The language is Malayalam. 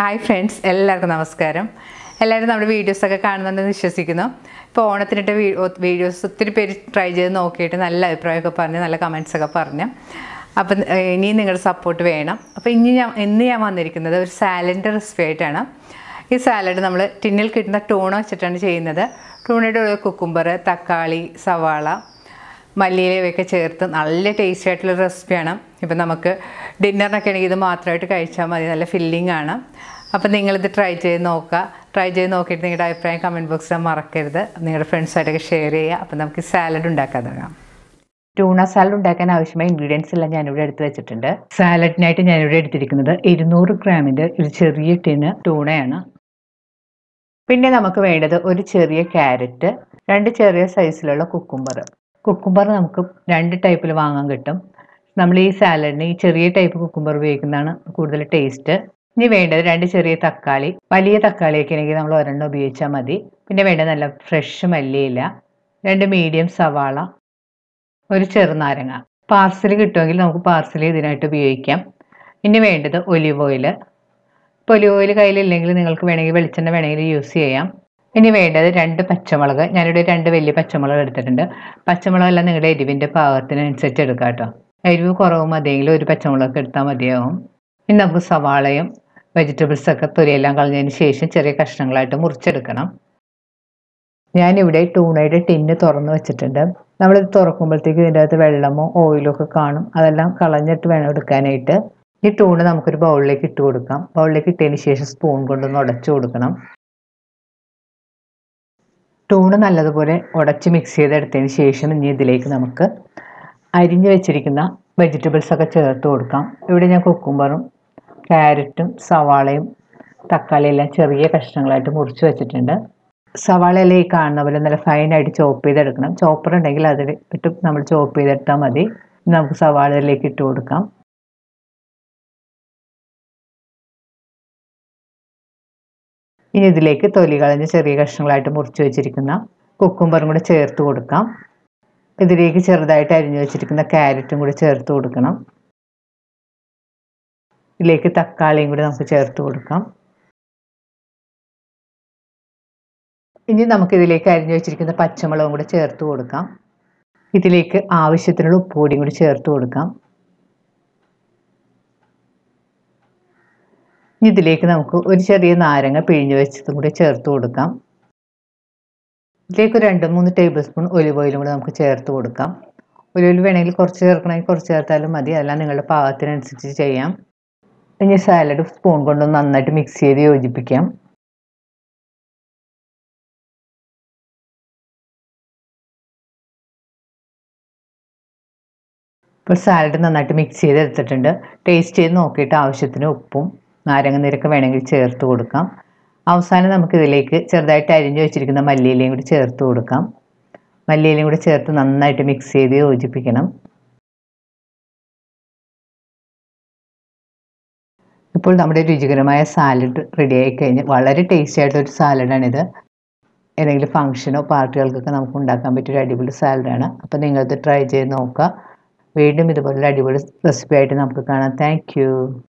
ഹായ് ഫ്രണ്ട്സ് എല്ലാവർക്കും നമസ്കാരം എല്ലാവരും നമ്മുടെ വീഡിയോസൊക്കെ കാണുന്നുണ്ടെന്ന് വിശ്വസിക്കുന്നു ഇപ്പോൾ ഓണത്തിനിട്ട് വീഡിയോസ് ഒത്തിരി പേര് ട്രൈ ചെയ്ത് നോക്കിയിട്ട് നല്ല അഭിപ്രായമൊക്കെ പറഞ്ഞ് നല്ല കമൻസ് ഒക്കെ പറഞ്ഞ് അപ്പം ഏഹ്, ഇനിയും നിങ്ങളുടെ സപ്പോർട്ട് വേണം അപ്പോൾ ഇനി ഞാൻ ഇന്ന് ഞാൻ വന്നിരിക്കുന്നത് ഒരു സാലഡിൻ്റെ റെസിപ്പി ആയിട്ടാണ് ഈ സാലഡ് നമ്മൾ ടിന്നിൽ കിട്ടുന്ന ടൂണ വെച്ചിട്ടാണ് ചെയ്യുന്നത് ടൂണയുടെ ഉള്ളിൽ കുക്കുംബർ തക്കാളി സവാള മല്ലിയിലയൊക്കെ ചേർത്ത് നല്ല ടേസ്റ്റി ആയിട്ടുള്ള റെസിപ്പിയാണ് ഇപ്പം നമുക്ക് ഡിന്നറിനൊക്കെ ആണെങ്കിൽ ഇത് മാത്രമായിട്ട് കഴിച്ചാൽ മതി നല്ല ഫില്ലിംഗ് ആണ് അപ്പം നിങ്ങളിത് ട്രൈ ചെയ്ത് നോക്കുക ട്രൈ ചെയ്ത് നോക്കിയിട്ട് നിങ്ങളുടെ അഭിപ്രായം കമൻറ്റ് ബോക്സിൽ മറക്കരുത് നിങ്ങളുടെ ഫ്രണ്ട്സായിട്ടൊക്കെ ഷെയർ ചെയ്യുക അപ്പം നമുക്ക് സാലഡ് ഉണ്ടാക്കാൻ തുടങ്ങാം ടൂണ സാലഡ് ഉണ്ടാക്കാൻ ആവശ്യമായ ഇൻഗ്രീഡിയൻസ് എല്ലാം ഞാനിവിടെ എടുത്ത് വെച്ചിട്ടുണ്ട് സാലഡിനായിട്ട് ഞാനിവിടെ എടുത്തിരിക്കുന്നത് ഇരുന്നൂറ് ഗ്രാമിൻ്റെ ഒരു ചെറിയ ടിന് ടൂണയാണ് പിന്നെ നമുക്ക് വേണ്ടത് ഒരു ചെറിയ ക്യാരറ്റ് രണ്ട് ചെറിയ സൈസിലുള്ള കുക്കുംബർ കുക്കുംബർ നമുക്ക് രണ്ട് ടൈപ്പിൽ വാങ്ങാൻ കിട്ടും നമ്മൾ ഈ സാലഡിന് ഈ ചെറിയ ടൈപ്പ് കുക്കുംബർ ഉപയോഗിക്കുന്നതാണ് കൂടുതൽ ടേസ്റ്റ് ഇനി വേണ്ടത് രണ്ട് ചെറിയ തക്കാളി വലിയ തക്കാളിയൊക്കെ ആണെങ്കിൽ നമ്മൾ ഒരെണ്ണം ഉപയോഗിച്ചാൽ മതി പിന്നെ വേണ്ടത് നല്ല ഫ്രഷ് മല്ലിയില രണ്ട് മീഡിയം സവാള ഒരു ചെറുനാരങ്ങ പാർസൽ കിട്ടുമെങ്കിൽ നമുക്ക് പാർസൽ ഇതിനായിട്ട് ഉപയോഗിക്കാം ഇനി വേണ്ടത് ഒലിവ് ഓയിൽ ഇപ്പോൾ ഒലിവ് ഓയിൽ കയ്യിലില്ലെങ്കിൽ നിങ്ങൾക്ക് വേണമെങ്കിൽ വെളിച്ചെണ്ണ വേണമെങ്കിൽ യൂസ് ചെയ്യാം ഇനി വേണ്ടത് രണ്ട് പച്ചമുളക് ഞാനിവിടെ രണ്ട് വലിയ പച്ചമുളക് എടുത്തിട്ടുണ്ട് പച്ചമുളകെല്ലാം നിങ്ങളുടെ എരിവിൻ്റെ പാകത്തിനനുസരിച്ച് എടുക്കാം കേട്ടോ എരിവ് കുറവ് മതിയെങ്കിൽ ഒരു പച്ചമുളക് എടുത്താൽ മതിയാവും ഇനി നമുക്ക് സവാളയും വെജിറ്റബിൾസ് ഒക്കെ തൊലിയെല്ലാം കളഞ്ഞതിന് ശേഷം ചെറിയ കഷ്ണങ്ങളായിട്ട് മുറിച്ചെടുക്കണം ഞാനിവിടെ ടൂണയുടെ ടിന്ന് തുറന്ന് വെച്ചിട്ടുണ്ട് നമ്മളിത് തുറക്കുമ്പോഴത്തേക്ക് ഇതിൻ്റെ അകത്ത് വെള്ളമോ ഓയിലോ ഒക്കെ കാണും അതെല്ലാം കളഞ്ഞിട്ട് വേണം എടുക്കാനായിട്ട് ഈ ടൂണ് നമുക്കൊരു ബൗളിലേക്ക് ഇട്ട് കൊടുക്കാം ബൗളിലേക്ക് ഇട്ടതിന് ശേഷം സ്പൂൺ കൊണ്ടൊന്ന് ഉടച്ചു കൊടുക്കണം ടൂണ് നല്ലതുപോലെ ഉടച്ച് മിക്സ് ചെയ്തെടുത്തതിന് ശേഷം ഇനി ഇതിലേക്ക് നമുക്ക് അരിഞ്ഞു വെച്ചിരിക്കുന്ന വെജിറ്റബിൾസ് ഒക്കെ ചേർത്ത് കൊടുക്കാം ഇവിടെ ഞാൻ കുക്കുംബറും ക്യാരറ്റും സവാളയും തക്കാളി എല്ലാം ചെറിയ കഷ്ണങ്ങളായിട്ട് മുറിച്ച് വെച്ചിട്ടുണ്ട് സവാളയെല്ലാം ഈ കാണുന്ന പോലെ നല്ല ഫൈനായിട്ട് ചോപ്പ് ചെയ്തെടുക്കണം ചോപ്പർ ഉണ്ടെങ്കിൽ അതിൽ ഇട്ട് നമ്മൾ ചോപ്പ് ചെയ്തെടുത്താൽ മതി ഇനി നമുക്ക് സവാളയിലേക്ക് ഇട്ട് കൊടുക്കാം ഇനി ഇതിലേക്ക് തൊലി കളഞ്ഞ് ചെറിയ കഷ്ണങ്ങളായിട്ട് മുറിച്ച് വെച്ചിരിക്കുന്ന കുക്കുംബറും കൂടെ ചേർത്ത് കൊടുക്കാം ഇതിലേക്ക് ചെറുതായിട്ട് അരിഞ്ഞു വെച്ചിരിക്കുന്ന ക്യാരറ്റും കൂടി ചേർത്ത് കൊടുക്കണം ഇതിലേക്ക് തക്കാളിയും കൂടി നമുക്ക് ചേർത്ത് കൊടുക്കാം ഇനി നമുക്ക് ഇതിലേക്ക് അരിഞ്ഞു വെച്ചിരിക്കുന്ന പച്ചമുളകും കൂടി ചേർത്ത് കൊടുക്കാം ഇതിലേക്ക് ആവശ്യത്തിനുള്ള ഉപ്പുപൊടിയും കൂടി ചേർത്ത് കൊടുക്കാം ഇനി ഇതിലേക്ക് നമുക്ക് ഒരു ചെറിയ നാരങ്ങ പിഴിഞ്ഞു വെച്ചതും കൂടി ചേർത്ത് കൊടുക്കാം ഇതിലേക്ക് ഒരു രണ്ട് മൂന്ന് ടേബിൾ സ്പൂൺ ഒലിവ് ഓയിലും കൂടി നമുക്ക് ചേർത്ത് കൊടുക്കാം ഒലിവ് ഓയിൽ വേണമെങ്കിൽ കുറച്ച് ചേർക്കണമെങ്കിൽ കുറച്ച് ചേർത്താലും മതി അതെല്ലാം നിങ്ങളുടെ പാകത്തിനനുസരിച്ച് ചെയ്യാം ഇനി സാലഡ് സ്പൂൺ കൊണ്ടൊന്ന് നന്നായിട്ട് മിക്സ് ചെയ്ത് യോജിപ്പിക്കാം ഇപ്പോൾ സാലഡ് നന്നായിട്ട് മിക്സ് ചെയ്ത് എടുത്തിട്ടുണ്ട് ടേസ്റ്റ് ചെയ്ത് നോക്കിയിട്ട് ആവശ്യത്തിന് ഉപ്പും നാരങ്ങ നീരൊക്കെ വേണമെങ്കിൽ ചേർത്ത് കൊടുക്കാം അവസാനം നമുക്ക് ഇതിലേക്ക് ചെറുതായിട്ട് അരിഞ്ഞു വെച്ചിരിക്കുന്ന മല്ലിയിലയും കൂടി ചേർത്ത് കൊടുക്കാം മല്ലിയിലയും കൂടി ചേർത്ത് നന്നായിട്ട് മിക്സ് ചെയ്ത് യോജിപ്പിക്കണം ഇപ്പോൾ നമ്മുടെ രുചികരമായ സാലഡ് റെഡി ആയി കഴിഞ്ഞ് വളരെ ടേസ്റ്റി ആയിട്ടൊരു സാലഡാണിത് ഏതെങ്കിലും ഫംഗ്ഷനോ പാർട്ടികൾക്കൊക്കെ നമുക്ക് ഉണ്ടാക്കാൻ പറ്റിയ ഒരു അടിപൊളി സാലഡാണ് അപ്പോൾ നിങ്ങളിത് ട്രൈ ചെയ്ത് നോക്കുക വീണ്ടും ഇതുപോലൊരു അടിപൊളി റെസിപ്പി ആയിട്ട് നമുക്ക് കാണാം താങ്ക്